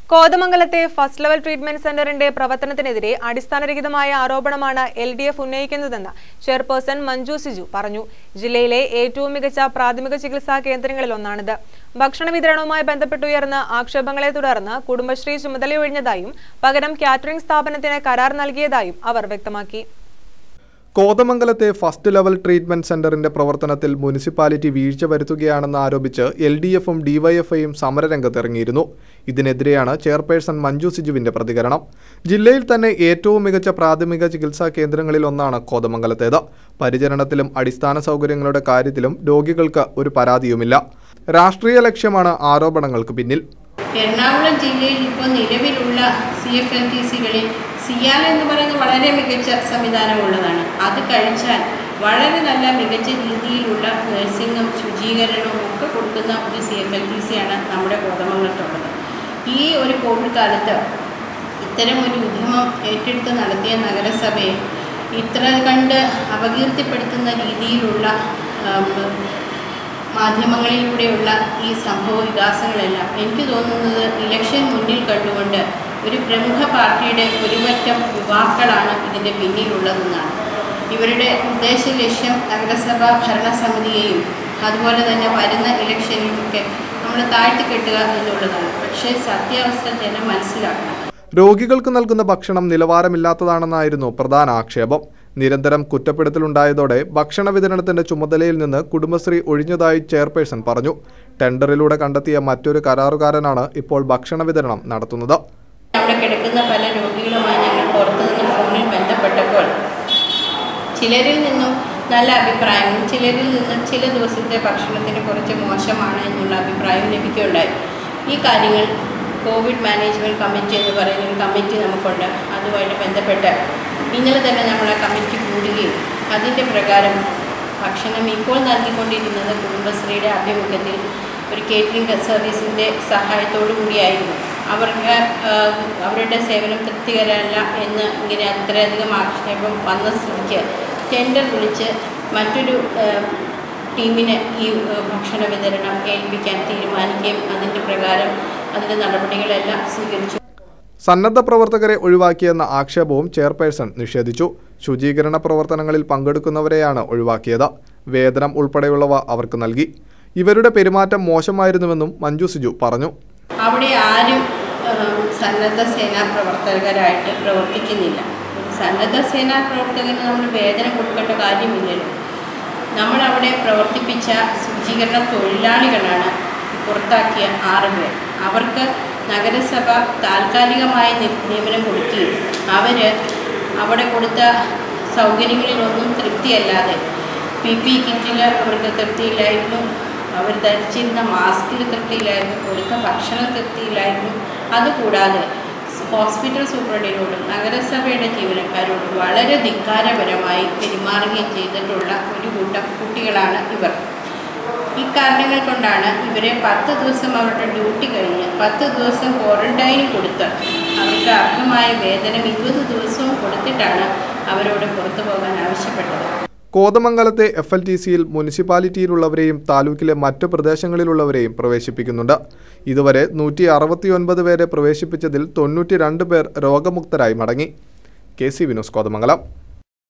കോതമംഗലത്തെ first level treatment സെന്ററിന്റെ പ്രവർത്തനത്തിനെതിരെ അടിസ്ഥാനരഹിതമായ ആരോപണമാണ് എൽ ഡി എഫ് ഉന്നയിക്കുന്നതെന്ന് ചെയർപേഴ്സൺ മഞ്ജു സിജു പറഞ്ഞു ജില്ലയിലെ ഏറ്റവും മികച്ച പ്രാഥമിക ചികിത്സാ കേന്ദ്രങ്ങളിലൊന്നാണിത് ഭക്ഷണ വിതരണവുമായി ബന്ധപ്പെട്ടുയർന്ന ആക്ഷേപങ്ങളെ തുടർന്ന് കുടുംബശ്രീ ചുമതലയൊഴിഞ്ഞതായും പകരം കാറ്ററിംഗ് സ്ഥാപനത്തിന് കരാർ നൽകിയതായും അവർ വ്യക്തമാക്കി കോതമംഗലത്തെ ഫസ്റ്റ് ലെവൽ ട്രീറ്റ്മെന്റ് സെന്ററിന്റെ പ്രവർത്തനത്തിൽ മുനിസിപ്പാലിറ്റി വീഴ്ച വരുത്തുകയാണെന്ന് ആരോപിച്ച് എൽ ഡി എഫും ഡിവൈഎഫ്ഐയും സമരരംഗത്തിറങ്ങിയിരുന്നു ഇതിനെതിരെയാണ് ചെയർപേഴ്സൺ മഞ്ജു സിജുവിന്റെ പ്രതികരണം ജില്ലയിൽ തന്നെ ഏറ്റവും മികച്ച പ്രാഥമിക ചികിത്സാ കേന്ദ്രങ്ങളിൽ ഒന്നാണ് കോതമംഗലത്തേത് പരിചരണത്തിലും അടിസ്ഥാന സൗകര്യങ്ങളുടെ കാര്യത്തിലും രോഗികൾക്ക് ഒരു പരാതിയുമില്ല രാഷ്ട്രീയ ലക്ഷ്യമാണ് ആരോപണങ്ങൾക്ക് പിന്നിൽ എറണാകുളം ജില്ലയിൽ ഇപ്പോൾ നിലവിലുള്ള സി എഫ് എൽ ടി സികളിൽ സിയാൽ എന്ന് പറയുന്നത് വളരെ മികച്ച സംവിധാനമുള്ളതാണ് അത് കഴിച്ചാൽ വളരെ നല്ല മികച്ച രീതിയിലുള്ള നഴ്സിംഗും ശുചീകരണവും ഒക്കെ കൊടുക്കുന്ന ഒരു സി എഫ് എൽ ടി സിയാണ് നമ്മുടെ കോതമംഗലത്തുള്ളത് ഈ ഒരു കോവിഡ് കാലത്ത് ഇത്തരം ഒരു ഉദ്യമം ഏറ്റെടുത്ത് നടത്തിയ നഗരസഭയെ ഇത്ര കണ്ട് അപകീർത്തിപ്പെടുത്തുന്ന രീതിയിലുള്ള ആം, മാധ്യമങ്ങളിലൂടെയുള്ള ഈ സംഭവ വികാസങ്ങളെല്ലാം എനിക്ക് തോന്നുന്നത് ഇലക്ഷൻ മുന്നിൽ കണ്ടുകൊണ്ട് ഒരു പ്രമുഖ പാർട്ടിയുടെ ഒരുപറ്റം യുവാക്കളാണ് ഇതിൻ്റെ പിന്നിലുള്ളതെന്നാണ് ഇവരുടെ ഉദ്ദേശ ലക്ഷ്യം നഗരസഭാ ഭരണസമിതിയെയും അതുപോലെ തന്നെ വരുന്ന ഇലക്ഷനിലൊക്കെ നമ്മൾ താഴ്ത്തിക്കെട്ടുക എന്നുള്ളതാണ് പക്ഷേ സത്യാവസ്ഥ ജനം മനസ്സിലാക്കണം രോഗികൾക്ക് നൽകുന്ന ഭക്ഷണം നിലവാരമില്ലാത്തതാണെന്നായിരുന്നു പ്രധാന ആക്ഷേപം നിരന്തരം കുറ്റപ്പെടുത്തലുണ്ടായതോടെ ഭക്ഷണ വിതരണത്തിന്റെ ചുമതലയിൽ നിന്ന് കുടുംബശ്രീ ഒഴിഞ്ഞതായി ചെയർപേഴ്സൺ പറഞ്ഞു ടെൻഡറിലൂടെ കണ്ടെത്തിയ മറ്റൊരു കരാറുകാരനാണ് ഇപ്പോൾ ഭക്ഷണ വിതരണം നടത്തുന്നത് അവിടെ കിടക്കുന്ന പല രോഗികളുമായി ഞങ്ങൾ പുറത്തുനിന്ന് ഫോണിൽ ബന്ധപ്പെട്ടപ്പോൾ ചിലരിൽ നിന്നും നല്ല അഭിപ്രായവും ചിലരിൽ നിന്നും ചില ദിവസത്തെ ഭക്ഷണത്തിന് കുറച്ച് മോശമാണ് എന്നുള്ള അഭിപ്രായം ലഭിക്കുകയുണ്ടായി ഈ കാര്യങ്ങൾ കോവിഡ് മാനേജ്മെൻറ്റ് കമ്മിറ്റി എന്ന് പറയുന്ന ഒരു കമ്മിറ്റി നമുക്കുണ്ട് അതുമായിട്ട് ബന്ധപ്പെട്ട് ഇന്നലെ തന്നെ നമ്മൾ ആ കമ്മിറ്റി കൂടുകയും അതിൻ്റെ പ്രകാരം ഭക്ഷണം ഇപ്പോൾ നൽകിക്കൊണ്ടിരുന്നത് കുടുംബശ്രീയുടെ ആഭിമുഖ്യത്തിൽ ഒരു കേറ്ററിംഗ് സർവീസിൻ്റെ സഹായത്തോടു കൂടിയായിരുന്നു അവർക്ക് ആ, അവരുടെ സേവനം തൃപ്തികരമല്ല എന്ന് ഇങ്ങനെ അത്രയധികം ആക്ഷേപം വന്ന സ്ഥിതിക്ക് ടെൻഡർ വിളിച്ച് മറ്റൊരു ആ, ടീമിന് ഈ ആ, ഭക്ഷണ വിതരണം ഏൽപ്പിക്കാൻ തീരുമാനിക്കുകയും അതിൻ്റെ പ്രകാരം അതിൻ്റെ നടപടികളെല്ലാം സ്വീകരിച്ചു സന്നദ്ധ പ്രവർത്തകരെ ഒഴിവാക്കിയെന്ന ആക്ഷേപവും ചെയർപേഴ്സൺ നിഷേധിച്ചു ശുചീകരണ പ്രവർത്തനങ്ങളിൽ പങ്കെടുക്കുന്നവരെയാണ് ഒഴിവാക്കിയത് വേതനം ഉൾപ്പെടെയുള്ളവ അവർക്ക് നൽകി ഇവരുടെ പെരുമാറ്റം മോശമായിരുന്നുവെന്നും മഞ്ജു സിജു പറഞ്ഞു അവിടെ ആരും ഉം, സന്നദ്ധ സേനാ പ്രവർത്തകരായിട്ട് പ്രവർത്തിക്കുന്നില്ല ഒരു സന്നദ്ധ സേനാ പ്രവർത്തകന് നമ്മൾ വേതനം കൊടുക്കേണ്ട കാര്യമില്ലല്ലോ നമ്മളവിടെ പ്രവർത്തിപ്പിച്ച ശുചീകരണ തൊഴിലാളികളാണ് പുറത്താക്കിയ ആറ് പേർ അവർക്ക് നഗരസഭ താൽക്കാലികമായ നി- നിയമനം കൊടുക്കുകയും അവർ അവിടെ കൊടുത്ത സൗകര്യങ്ങളിലൊന്നും തൃപ്തിയല്ലാതെ പി പി കിറ്റിൽ അവർക്ക് തൃപ്തിയില്ലായിരുന്നു അവർ ധരിച്ചിരുന്ന മാസ്കിൽ തൃപ്തിയില്ലായിരുന്നു കൊടുത്ത ഭക്ഷണം തൃപ്തിയില്ലായിരുന്നു അതുകൂടാതെ സ് ഹോസ്പിറ്റൽ സൂപ്രണ്ടിനോടും നഗരസഭയുടെ ജീവനക്കാരോടും വളരെ ധിക്കാരപരമായി പെരുമാറുകയും ചെയ്തിട്ടുള്ള ഒരു കൂട്ടം കുട്ടികളാണ് ഇവർ ഈ കാരണങ്ങൾ കൊണ്ടാണ് ഇവരെ പത്ത് ദിവസം അവരുടെ ഡ്യൂട്ടി കഴിഞ്ഞ് പത്ത് ദിവസം ക്വാറന്റൈന് കൊടുത്ത് അവർക്ക് അർഹമായ വേതനം ഇരുപത് ദിവസവും കൊടുത്തിട്ടാണ് അവരോട് പുറത്തു പോകാൻ ആവശ്യപ്പെട്ടത് കോതമംഗലത്തെ എഫ് എൽ ടി സിയിൽ മുനിസിപ്പാലിറ്റിയിലുള്ളവരെയും താലൂക്കിലെ മറ്റു പ്രദേശങ്ങളിലുള്ളവരെയും പ്രവേശിപ്പിക്കുന്നുണ്ട് ഇതുവരെ നൂറ്റി അറുപത്തിയൊൻപത് പേരെ പ്രവേശിപ്പിച്ചതിൽ തൊണ്ണൂറ്റി രണ്ട് പേർ രോഗമുക്തരായി മടങ്ങി കെ സി വിനോസ് കോതമംഗലം